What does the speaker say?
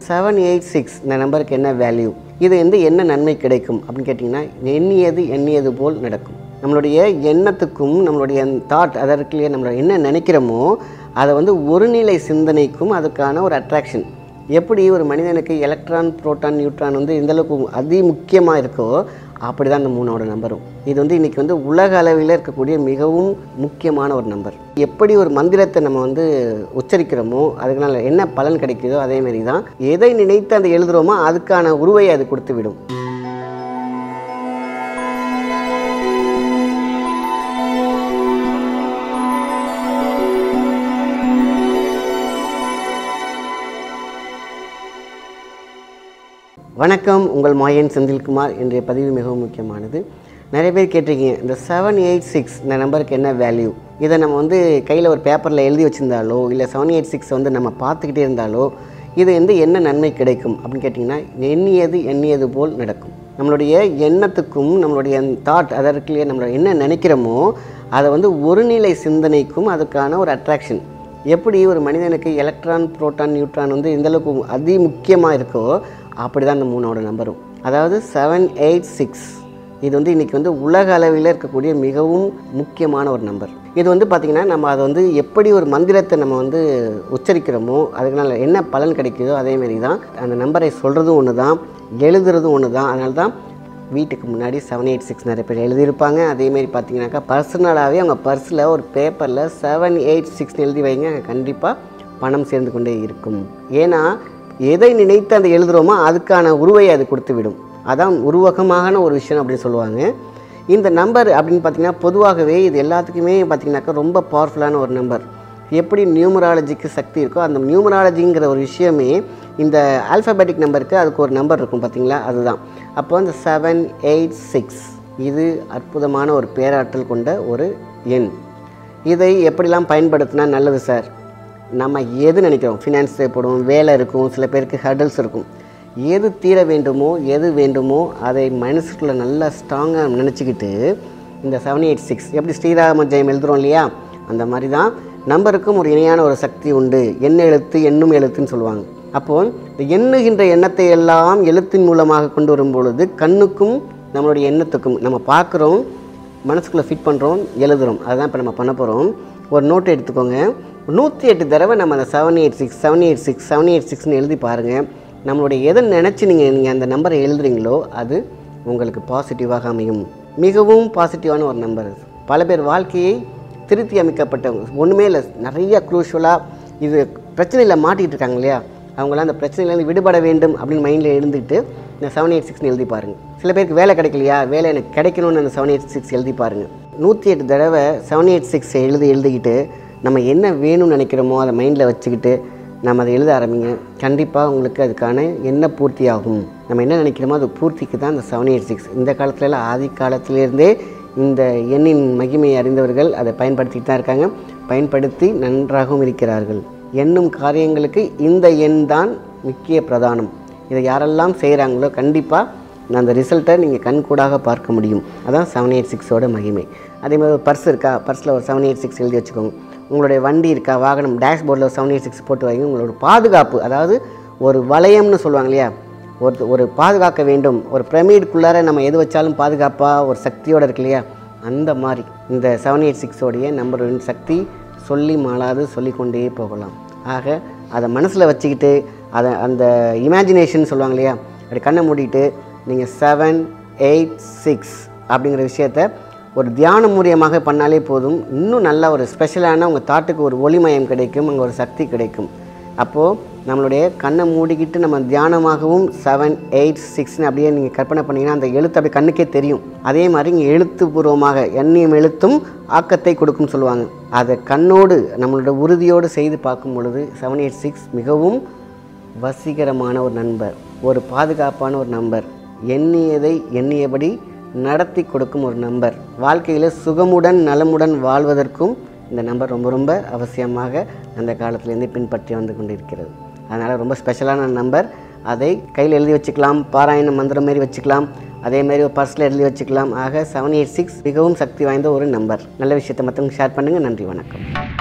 seven eight six இந்த நம்பருக்கு என்ன வேல்யூ இது வந்து என்ன நன்மை கிடைக்கும் அப்படின்னு கேட்டிங்கன்னா எண்ணியது எண்ணியது போல் நடக்கும் நம்மளுடைய எண்ணத்துக்கும் நம்மளுடைய தாட் அதற்குள்ளேயே நம்ம என்ன நினைக்கிறோமோ அதை வந்து ஒருநிலை சிந்தனைக்கும் அதுக்கான ஒரு அட்ராக்ஷன் எப்படி ஒரு மனிதனுக்கு எலக்ட்ரான் புரோட்டான் நியூட்ரான் வந்து எந்த அளவுக்கு அதி முக்கியமாக இருக்கோ அப்படி தான் இந்த மூணோட நம்பரும் இது வந்து இன்றைக்கி வந்து உலக அளவில் இருக்கக்கூடிய மிகவும் முக்கியமான ஒரு நம்பர் எப்படி ஒரு மந்திரத்தை நம்ம வந்து உச்சரிக்கிறோமோ அதுக்குனால என்ன பலன் கிடைக்குதோ அதே மாதிரி தான் எதை நினைத்து அந்த எழுதுகிறோமோ அதுக்கான உருவை அது கொடுத்து விடும் வணக்கம் உங்கள் மாயன் செந்தில்குமார் இன்றைய பதிவு மிகவும் முக்கியமானது நிறைய பேர் கேட்டிருக்கீங்க இந்த செவன் எயிட் சிக்ஸ் இந்த நம்பருக்கு என்ன வேல்யூ இதை நம்ம வந்து கையில் ஒரு பேப்பரில் எழுதி வச்சுருந்தாலோ இல்லை செவன் எயிட் சிக்ஸ் வந்து நம்ம பார்த்துக்கிட்டே இருந்தாலோ இது வந்து என்ன நன்மை கிடைக்கும் அப்படின்னு கேட்டிங்கன்னா எண்ணியது எண்ணியது போல் நடக்கும் நம்மளுடைய எண்ணத்துக்கும் நம்மளுடைய தாட் அதற்குள்ளேயே நம்ம என்ன நினைக்கிறோமோ அதை வந்து ஒருநிலை சிந்தனைக்கும் அதுக்கான ஒரு அட்ராக்ஷன் எப்படி ஒரு மனிதனுக்கு எலக்ட்ரான் புரோட்டான் நியூட்ரான் வந்து எந்த அளவுக்கு அதி முக்கியமாக இருக்கோ அப்படி தான் இந்த மூணோட நம்பரும் அதாவது செவன் எயிட் சிக்ஸ் இது வந்து இன்றைக்கி வந்து உலக அளவில் இருக்கக்கூடிய மிகவும் முக்கியமான ஒரு நம்பர் இது வந்து பார்த்திங்கன்னா நம்ம அதை வந்து எப்படி ஒரு மந்திரத்தை நம்ம வந்து உச்சரிக்கிறோமோ அதுக்குனால என்ன பலன் கிடைக்குதோ அதே மாதிரி தான் அந்த நம்பரை சொல்கிறதும் ஒன்று தான் எழுதுறதும் ஒன்று தான் அதனால தான் வீட்டுக்கு முன்னாடி செவன் எயிட் சிக்ஸ் நிறைய பேர் எழுதியிருப்பாங்க அதேமாரி பார்த்தீங்கன்னாக்கா பர்சனலாகவே அவங்க பர்ஸில் ஒரு பேப்பரில் செவன் எயிட் சிக்ஸ் எழுதி வைங்க கண்டிப்பாக பணம் சேர்ந்து கொண்டே இருக்கும் ஏன்னா எதை நினைத்து அந்த எழுதுகிறோமோ அதுக்கான உருவை அது கொடுத்து விடும் அதான் உருவகமான ஒரு விஷயம் அப்படின்னு சொல்லுவாங்க இந்த நம்பர் அப்படின்னு பார்த்தீங்கன்னா பொதுவாகவே இது எல்லாத்துக்குமே பார்த்தீங்கன்னாக்கா ரொம்ப பவர்ஃபுல்லான ஒரு நம்பர் எப்படி நியூமராலஜிக்கு சக்தி இருக்கோ அந்த நியூமராலஜிங்கிற ஒரு விஷயமே இந்த ஆல்ஃபபெட்டிக் நம்பருக்கு அதுக்கு ஒரு நம்பர் இருக்கும் பார்த்தீங்களா அதுதான் அப்போ இந்த செவன் எயிட் சிக்ஸ் இது அற்புதமான ஒரு பேராற்றல் கொண்ட ஒரு எண் இதை எப்படிலாம் பயன்படுத்தினா நல்லது சார் நம்ம எது நினைக்கிறோம் ஃபினான்ஸ் தேவைப்படும் வேலை இருக்கும் சில பேருக்கு ஹர்டல்ஸ் இருக்கும் எது தீர வேண்டுமோ எது வேண்டுமோ அதை மனசுக்குள்ளே நல்லா ஸ்ட்ராங்காக நினச்சிக்கிட்டு இந்த செவன் எயிட் சிக்ஸ் எப்படி ஸ்ரீராம ஜெயம் எழுதுகிறோம் இல்லையா அந்த மாதிரி தான் நம்பருக்கும் ஒரு இணையான ஒரு சக்தி உண்டு எண்ண எழுத்து எண்ணும் எழுத்துன்னு சொல்லுவாங்க அப்போது இந்த எண்ணுகின்ற எண்ணத்தை எல்லாம் எழுத்தின் மூலமாக கொண்டு வரும் பொழுது கண்ணுக்கும் நம்மளுடைய எண்ணத்துக்கும் நம்ம பார்க்குறோம் மனசுக்குள்ளே ஃபிட் பண்ணுறோம் எழுதுகிறோம் அதுதான் இப்போ நம்ம பண்ண போகிறோம் ஒரு நோட் எடுத்துக்கோங்க நூற்றி எட்டு தடவை நம்ம அந்த seven eight six seven eight six seven eight சிக்ஸ்னு எழுதி பாருங்கள் நம்மளுடைய எதை நினச்சி நீங்கள் நீங்கள் அந்த நம்பரை எழுதுறீங்களோ அது உங்களுக்கு பாசிட்டிவாக அமையும் மிகவும் பாசிட்டிவான ஒரு நம்பர் அது பல பேர் வாழ்க்கையை திருத்தி அமைக்கப்பட்டவங்க ஒன்றுமே இல்லை நிறைய குரூஷுவலாக இது பிரச்சனையில் மாட்டிகிட்டு இருக்காங்க இல்லையா அவங்களாம் அந்த பிரச்சனையிலேருந்து விடுபட வேண்டும் அப்படின்னு மைண்டில் எழுந்துட்டு இந்த செவன் எயிட் சிக்ஸ்னு எழுதி பாருங்கள் சில பேருக்கு வேலை கிடைக்கலையா வேலை எனக்கு கிடைக்கணும்னு அந்த செவன் எயிட் சிக்ஸ் எழுதி பாருங்கள் நூற்றி எட்டு தடவை செவன் எயிட் சிக்ஸ் எழுதி எழுதிக்கிட்டு நம்ம என்ன வேணும்னு நினைக்கிறோமோ அதை மைண்டில் வச்சுக்கிட்டு நம்ம அதை எழுத ஆரம்பிங்க கண்டிப்பாக உங்களுக்கு அதுக்கான என்ன பூர்த்தி ஆகும் நம்ம என்ன நினைக்கிறோமோ அது பூர்த்திக்கு தான் இந்த செவன் எயிட் சிக்ஸ் இந்த காலத்துலலாம் ஆதி காலத்திலேருந்தே இந்த எண்ணின் மகிமையை அறிந்தவர்கள் அதை பயன்படுத்திட்டு தான் இருக்காங்க பயன்படுத்தி நன்றாகவும் இருக்கிறார்கள் எண்ணும் காரியங்களுக்கு இந்த எண் தான் முக்கிய பிரதானம் இதை யாரெல்லாம் செய்கிறாங்களோ கண்டிப்பாக அந்த ரிசல்ட்டை நீங்கள் கண்கூடாக பார்க்க முடியும் அதான் செவன் எயிட் சிக்ஸோட மகிமை அதே மாதிரி ஒரு பர்ஸ் இருக்கா பர்ஸில் ஒரு செவன் எயிட் சிக்ஸ் எழுதி வச்சுக்கோங்க உங்களுடைய வண்டி இருக்கா வாகனம் டேஷ்போர்டில் ஒரு செவன் எயிட் சிக்ஸ் போட்டு வைங்க உங்களோட பாதுகாப்பு அதாவது ஒரு வளையம்னு சொல்லுவாங்க இல்லையா ஒரு ஒரு பாதுகாக்க வேண்டும் ஒரு பிரமிடுக்குள்ளார நம்ம எது வச்சாலும் பாதுகாப்பாக ஒரு சக்தியோடு இருக்கு இல்லையா அந்த மாதிரி இந்த செவன் எயிட் சிக்ஸோடைய நம்பர் ஒன் சக்தி சொல்லி மாளாது சொல்லிக்கொண்டே போகலாம் ஆக அதை மனசில் வச்சுக்கிட்டு அதை அந்த இமேஜினேஷன் சொல்லுவாங்க இல்லையா அப்படி கண்ணை மூடிட்டு நீங்கள் செவன் எயிட் சிக்ஸ் அப்படிங்கிற விஷயத்த ஒரு தியான மூலியமாக பண்ணாலே போதும் இன்னும் நல்ல ஒரு ஸ்பெஷலான உங்கள் தாட்டுக்கு ஒரு ஒளிமயம் கிடைக்கும் அங்கே ஒரு சக்தி கிடைக்கும் அப்போது நம்மளுடைய கண்ணை மூடிக்கிட்டு நம்ம தியானமாகவும் செவன் எயிட் சிக்ஸ்னு அப்படியே நீங்கள் கற்பனை பண்ணிங்கன்னா அந்த எழுத்து அப்படியே கண்ணுக்கே தெரியும் அதே மாதிரி இங்கே எழுத்துப்பூர்வமாக எண்ணியும் எழுத்தும் ஆக்கத்தை கொடுக்கும் சொல்லுவாங்க அதை கண்ணோடு நம்மளோட உறுதியோடு செய்து பார்க்கும் பொழுது செவன் எயிட் சிக்ஸ் மிகவும் வசீகரமான ஒரு நண்பர் ஒரு பாதுகாப்பான ஒரு நம்பர் எண்ணியதை எண்ணியபடி நடத்தி கொடுக்கும் ஒரு நம்பர் வாழ்க்கையில் சுகமுடன் நலமுடன் வாழ்வதற்கும் இந்த நம்பர் ரொம்ப ரொம்ப அவசியமாக அந்த காலத்திலேருந்தே பின்பற்றி வந்து கொண்டிருக்கிறது அதனால் ரொம்ப ஸ்பெஷலான நம்பர் அதை கையில் எழுதி வச்சுக்கலாம் பாராயண மந்திரம் மாரி வச்சுக்கலாம் அதே மாதிரி ஒரு பர்ஸில் எழுதி வச்சுக்கலாம் ஆக செவன் எயிட் சிக்ஸ் மிகவும் சக்தி வாய்ந்த ஒரு நம்பர் நல்ல விஷயத்தை மற்றவங்க ஷேர் பண்ணுங்கள் நன்றி வணக்கம்